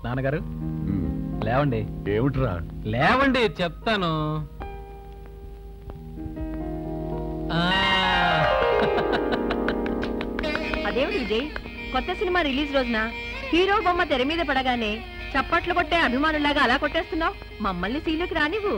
నాన్నగారు ఉమ్, లేవండి ఏమిట్రా లేవండి చెప్తాను ఆ, అదేమిటి విజయ్ కొత్త సినిమా రిలీజ్ రోజున హీరో బొమ్మ తెర మీద పడగానే చప్పట్లు కొట్టే అభిమానులాగా అలా కొట్టేస్తున్నావు మమ్మల్ని సీలోకి రానివ్వు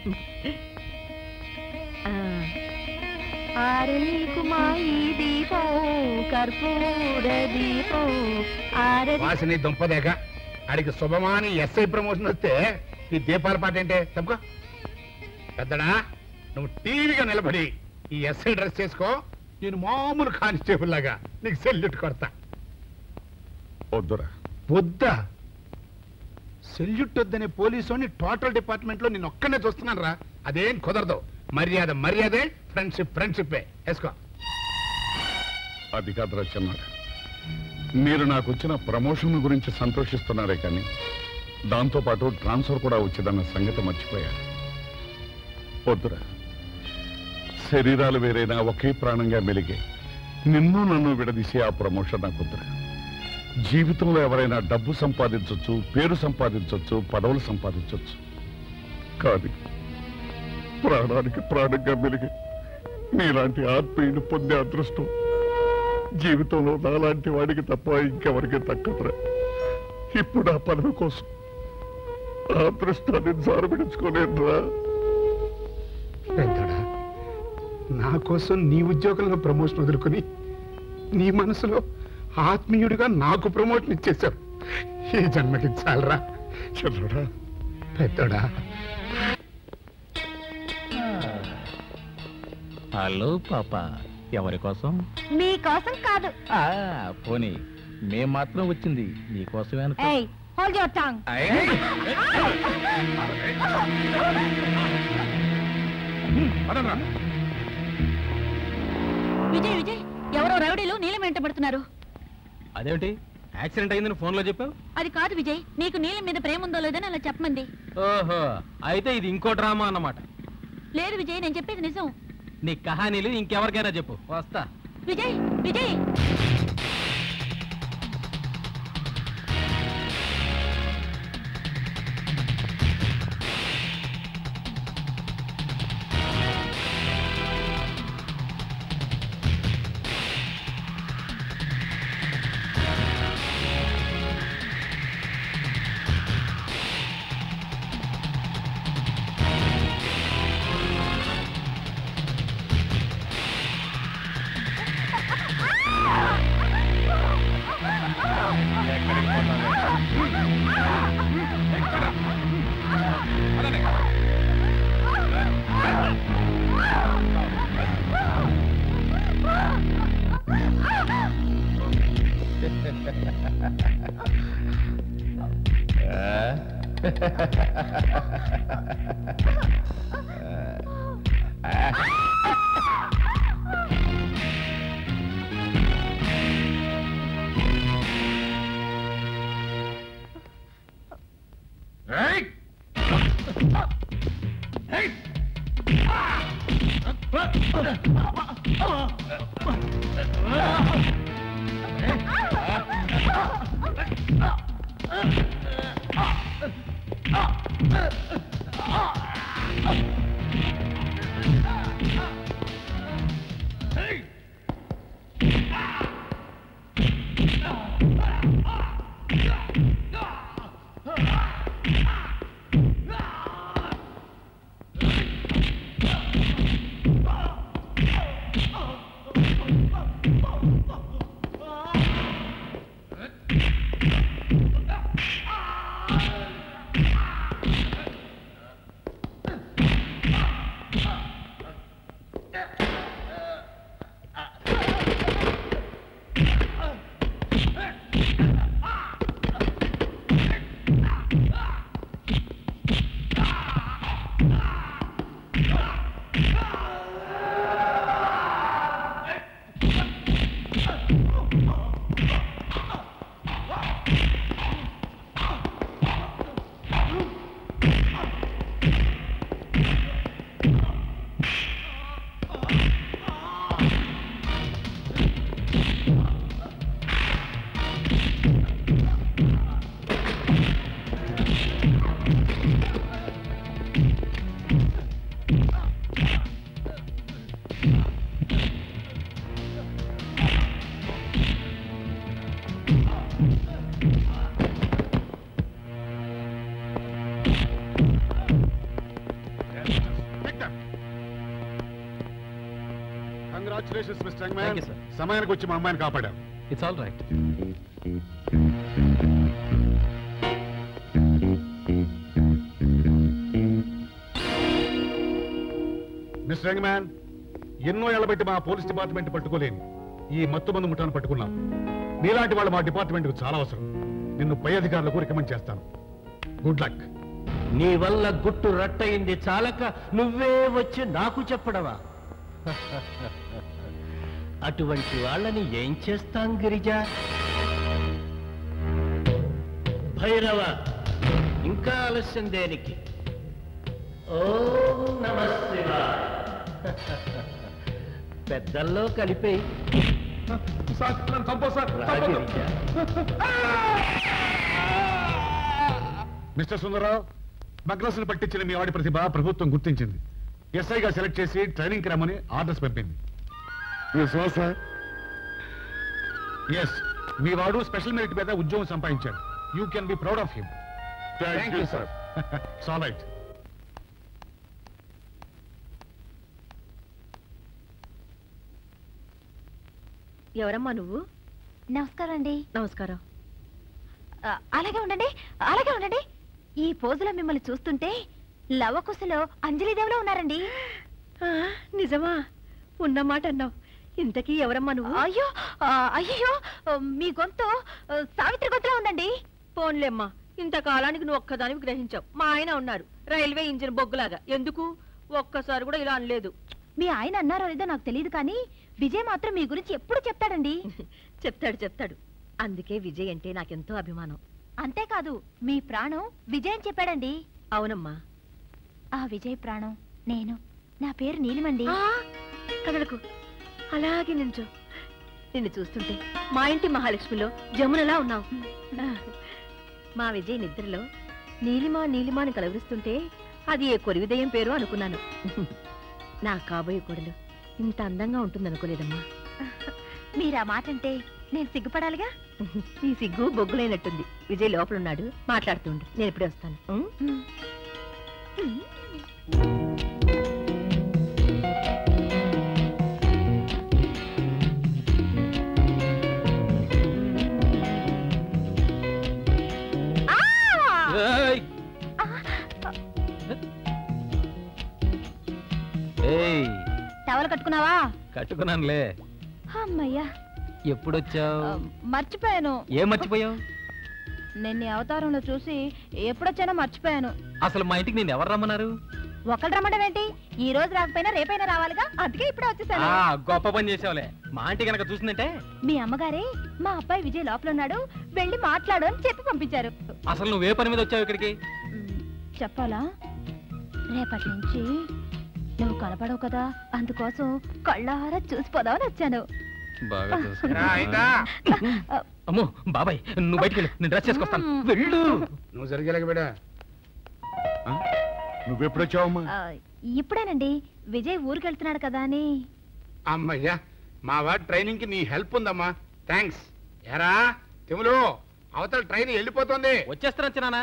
ఆ. ఆరె నీకు మా ఈ దీపం కర్పూర దీపం ఆరె వాసిని దుంపదేక ఆడికి శుభమాని ఎస్ఐ ప్రమోషన్ వస్తే ఈ దీపాల పాట ఏంటే తప్పుకో పెద్దడా నువ్వు టీవీగా నిలబడి ఈ ఎస్ఐ డ్రెస్ చేసుకో నేను మామూలు కానిస్టేబుల్ లాగా నీకు సెల్యూట్ కొడతా వద్దురా వద్దా సెల్యూట్ వద్దనే పోలీసు టోటల్ డిపార్ట్మెంట్ లో నేను ఒక్కనే చూస్తున్నాను రా అదేం కుదరదు మర్యాద మర్యాదే ఫ్రెండ్షిప్ ఫ్రెండ్షిప్పే వేసుకో అది కాదురా చిన్నాడు మీరు నాకు వచ్చిన ప్రమోషన్ గురించి సంతోషిస్తున్నారే కానీ దాంతోపాటు ట్రాన్స్ఫర్ కూడా వచ్చిందన్న సంగతి మర్చిపోయారు వద్దురా శరీరాలు వేరైనా ఒకే ప్రాణంగా మెలిగే నిన్ను నన్ను విడదీసే ఆ ప్రమోషన్ నాకు వద్దురా జీవితంలో ఎవరైనా డబ్బు సంపాదించవచ్చు పేరు సంపాదించవచ్చు పదవులు సంపాదించవచ్చు కానీ ప్రాణానికి ప్రాణంగా మెలిగే నీలాంటి ఆత్మీయుని పొందే అదృష్టం జీవితంలో నాలాంటి వాడికి తప్ప ఇంకెవరికి దక్కదురా ఇప్పుడు ఆ పదవి కోసం ఆ అదృష్టాన్ని జారబిడించుకోలేదురా పెద్దడా నా కోసం నీ ఉద్యోగంలో ప్రమోషన్ వదులుకొని నీ మనసులో ఆత్మీయుడిగా నాకు ప్రమోషన్ ఇచ్చేశావు ఈ జన్మకి చాలరా చిన్నడా పెద్దడా హలో పాప ఎవరి కోసం మీకోసం కాదు ఆ, పోనీ మేం మాత్రం వచ్చింది నీకోసమే అనుకో ఏయ్ హోల్డ్ యువర్ టాంగ్ ఏయ్! విజయ్ విజయ్ ఎవరో రౌడీలు నీలం వెంట పడుతున్నారు అదేమిటి యాక్సిడెంట్ అయిందని ఫోన్ లో చెప్పావు అది కాదు విజయ్ నీకు నీలం మీద ప్రేమ ఉందో లేదని అలా చెప్పమంది ఓహో అయితే ఇది ఇంకో డ్రామా అన్నమాట లేదు విజయ్ నేను చెప్పేది నిజం నీ కహానీలు ఇంకెవరికైనా చెప్పు వస్తా Vijay Vijay congratulations mister Thank young you, sir. సమయానికి వచ్చి మా అమ్మాయిని కాపాడాం it's all right mister young man ఎన్నో ఏళ్ల బట్టి మా పోలీస్ డిపార్ట్మెంట్ పట్టుకోలేని ఈ మత్తు మందు ముఠాను పట్టుకున్నాం నీలాంటి వాళ్ళు మా డిపార్ట్మెంట్ కు చాలా అవసరం నిన్ను పై అధికారులకు రికమెండ్ చేస్తాను గుడ్ లక్ నీ వల్ల గుట్టు రట్టయింది చాలక నువ్వే వచ్చి నాకు చెప్పడవా అటువంటి వాళ్ళని ఏం చేస్తాం గిరిజ భైరవ ఇంకా ఆలస్యం దేనికి ఓం నమ పెద్దల్లో కలిపే గిరిజ మిస్టర్ సుందరరావు మగ్నస్ను పట్టించిన మీ వాడి ప్రతిభ ప్రభుత్వం గుర్తించింది ఎస్ఐగా సెలెక్ట్ చేసి ట్రైనింగ్ రమ్మని ఆర్డర్స్ పంపింది ఎస్ మీ వాడు స్పెషల్ మెరిట్ మీద ఉద్యోగం సంపాదించాడు you can be proud of him thank you sir సాలైట్ ఎవరమ్మా నువ్వు నమస్కారం అండి నమస్కారం ఆ, అలాగే ఉండండి అలాగే ఉండండి ఈ పోజులో మిమ్మల్ని చూస్తుంటే లవకుశలో అంజలిదేవిలో ఉన్నారండి ఆ, నిజమా ఉన్నమాట అన్నావు ఇంతకీ ఎవరమ్మా నువ్వు అయ్యో ఆ, అయ్యో మీ గొంతు ఆ, సావిత్రి గొంతులో ఉందండి పోన్లేమ్మా ఇంతకాలానికి నువ్వు ఒక్కదానివి గ్రహించావు మా ఆయన ఉన్నారు రైల్వే ఇంజిన్ బొగ్గులాగా ఎందుకు ఒక్కసారి కూడా ఇలా అనలేదు మీ ఆయన అన్నారో లేదో నాకు తెలియదు కానీ విజయ్ మాత్రం మీ గురించి ఎప్పుడు చెప్తాడండి చెప్తాడు చెప్తాడు అందుకే విజయ్ అంటే నాకెంతో అభిమానం అంతేకాదు మీ ప్రాణం విజయ్ అని చెప్పాడండి అవునమ్మా ఆ విజయ్ ప్రాణం నేను నా పేరు నీలిమండి ఆ, కదలకు అలాగే నించో నిన్ను చూస్తుంటే మా ఇంటి మహాలక్ష్మిలో జమునలా ఉన్నావు మా విజయ్ నిద్రలో నీలిమా నీలిమా అని కలవరిస్తుంటే అది ఏ కొరివిదయం పేరు అనుకున్నాను నా కాబోయే కొడలు ఇంత అందంగా ఉంటుందనుకోలేదమ్మా మీరు ఆ మాట అంటే నేను సిగ్గుపడాలిగా ఈ సిగ్గు బొగ్గులైనట్టుంది విజయ్ లోపలున్నాడు మాట్లాడుతుండు నేను ఇప్పుడే వస్తాను ఉం? ఏయ్ టవల్ కట్టుకున్నావా కట్టుకున్నానులే అమ్మయ్యా ఎప్పుడొచ్చావు ఆ, మర్చిపోయాను ఏం మర్చిపోయావు నిన్న అవతారంలో చూసి ఎప్పుడొచ్చానో మర్చిపోయాను అసలు మా ఇంటికి నేను ఎవరు రమ్మన్నారు ఒకళ్ళు రమ్మడం ఏంటి ఈ రోజు రాకపోయినా రేపైనా రావాలిగా అందుకే ఇప్పుడే వచ్చేసాను ఆ గొప్ప పని చేసావులే మా ఆంటీ కనుక చూసిందంటే మీ అమ్మగారే మా అబ్బాయి విజయ్ లోపల ఉన్నాడు వెళ్ళి మాట్లాడు అని చెప్పి పంపించారు అసలు నువ్వే పని మీద వచ్చావు ఇక్కడికి మ్, చెప్పాలా రేపటి నుంచి నువ్వు కనపడవు కదా అందుకోసం కళ్ళారా చూసిపోదామని వచ్చాను బాగా రా, అయిందా? అమ్మో బాబాయ్ నువ్వు బయటికి వెళ్ళు నేను డ్రెస్ చేసుకొస్తాను మ్మ్. వెళ్ళు నువ్వు సరిగ్గా బిడా నువ్వెప్పుడొచ్చావమ్మా ఆ, ఇప్పుడేనండి విజయ్ ఊరికి వెళ్తున్నాడు కదా అని అమ్మయ్యా మా వాడి ట్రైనింగ్ కి నీ హెల్ప్ ఉందమ్మా థ్యాంక్స్ ఎరా తిములు అవతల ట్రైన్ వెళ్ళిపోతుంది వచ్చేస్తాను చిన్నానా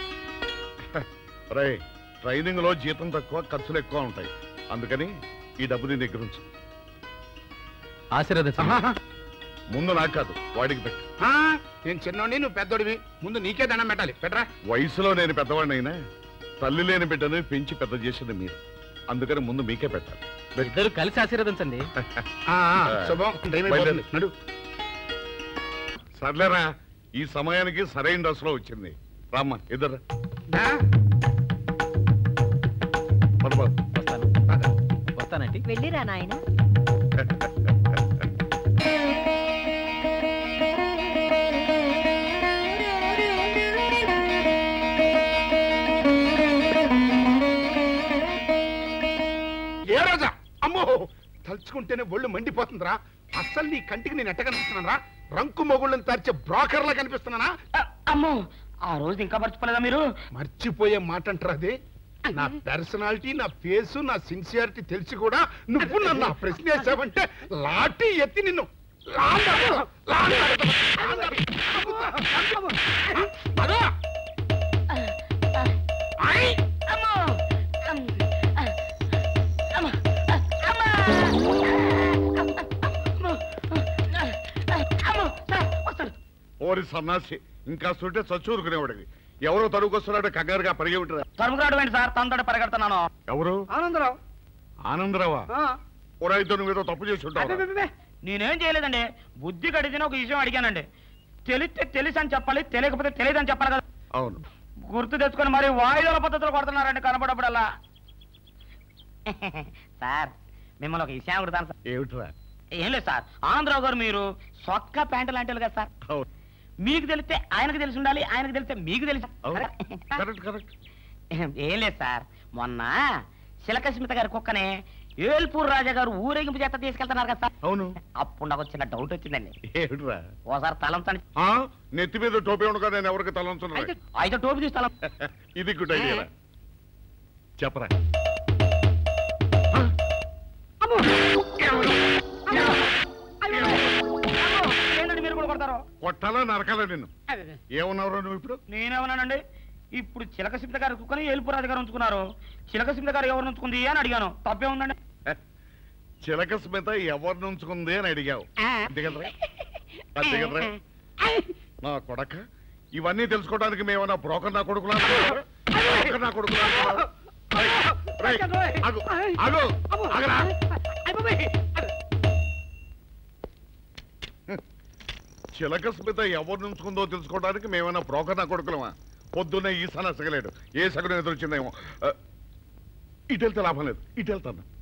రై ట్రైనింగ్ లో జీతం తక్కువ ఖర్చులు ఎక్కువ ఉంటాయి అందుకని ఈ డబ్బు నీ దగ్గర ఉంచు ఆశీర్వదించు ఆహాహా. ముందు నాకు కాదు వాడికి పెట్టు ఆ, నేను చిన్నోడిని నువ్వు పెద్దోడివి ముందు నీకే దండం పెట్టాలి పెట్టరా వయసులో నేను పెద్దవాడినైనా తల్లి లేని బిడ్డను పెంచి పెద్ద చేసింది మీరు అందుకని ముందు మీకే పెట్టాలి పెట్టు. ఇద్దరు కలిసి ఆశీర్వదించండి ఆ, ఆ, శుభం టైం అయిపోతుంది. నడు సర్లేరా ఈ సమయానికి సరైన డ్రెస్ లో వచ్చింది రామ్మ ఇద్దరు దా. పద పద. వస్తాను పద. వస్తానండి వెళ్ళిరా నాయన ఏ రోజా అమ్మో తలుచుకుంటేనే ఒళ్ళు మండిపోతుందిరా అస్సలు నీ కంటికి నేను ఎట్ట కనిపిస్తున్నారా రంకు మొగుళ్ళని తరిచే బ్రోకర్లా కనిపిస్తున్నానా అమ్మో ఆ రోజు ఇంకా మర్చిపోలేదా మీరు మర్చిపోయే మాట అంటారా అది నా పర్సనాలిటీ నా ఫేసు నా సిన్సియారిటీ తెలిసి కూడా నువ్వు నన్ను ఆ ప్రశ్న వేసావంటే లాఠీ ఎత్తి నిన్ను లాందరు, లాందరు, లాందరు. ఓరి సన్నాసి ఇంకా సుంటే చచ్చూరుకునేవాడివి ఎవరో తరువుకొస్తున్నాడో కంగారుగా పరిగి ఉంటారా తరుముకురాడు ఏంటి సార్ తనతో పరిగెడుతున్నాను ఎవరు ఆనందరావు ఆనందరావా ఆ, ఓరైతే నువ్వేదో తప్పు చేసి ఉంటావు అబ్బబ్బబ్బే, నేనేం చేయలేదండి బుద్ధి కడిగిన ఒక విషయం అడిగానండి తెలిస్తే తెలుసు అని చెప్పాలి తెలియకపోతే తెలియదు అని చెప్పాలి కదా అవును గుర్తు తెచ్చుకొని మరి వాయిదాల పద్ధతిలో కొడుతున్నారండి కనపడప్పుడల్లా సార్ మిమ్మల్ని ఒక విషయం అడుగుతాను సార్ ఏమిట్రా ఏం లేదు సార్ ఆంధ్రావు గారు మీరు సొక్క ప్యాంటు లాంటి వాళ్ళు కదా సార్ అవును మీకు తెలిస్తే ఆయనకు తెలిసి ఉండాలి ఆయనకు తెలిస్తే మీకు తెలిసి అవును కరెక్ట్ కరెక్ట్ ఏం లేదు సార్ మొన్న శిలకస్మిత గారి కుక్కని ఏల్పూర్ రాజా గారు ఊరేగింపు చేత తీసుకెళ్తున్నారు కదా సార్ అవును అప్పుడు నాకు చిన్న డౌట్ వచ్చిందండి ఏమిట్రా ఓసారి తలంచండి ఆ, నెత్తి మీద టోపీ ఉండగా నేను ఎవరికి తలంచున్నా అయితే అయితే టోపీ తీసి తలం ఇది గుడ్ ఐడియా చెప్పరా ఏంటండి మీరు కూడా కొడతారు కొట్టాలా నరకాలా నిన్ను ఏమన్నావు నువ్వు ఇప్పుడు నేనేమన్నానండి ఇప్పుడు చిలక సింత గారి కుక్కని ఏల్పూర్ రాజా గారు ఉంచుకున్నారు చిలక సింత గారు ఎవరు ఉంచుకుంది అని అడిగాను తప్పే ఉందండి చిలక స్మిత ఎవరిని ఉంచుకుంది అని అడిగావు అంతే కదరా అంతే కదరా నా కొడక ఇవన్నీ తెలుసుకోవడానికి మేమన్నా బ్రోకర్ నా కొడుకులా అనుకున్నావా? బ్రోకర్ నా కొడుకులా అనుకున్నావా? రేయ్, రేయ్, ఆగు, ఆగు, ఆగరా. చిలక స్మిత ఎవరిని ఉంచుకుందో తెలుసుకోవడానికి మేమైనా బ్రోకర్ నా కొడుకులమా పొద్దున్నే ఈ సన సగలేడు ఏ సగం ఎదురొచ్చిందేమో ఆ, ఇటు వెళ్తే లాభం లేదు ఇటు వెళ్తాను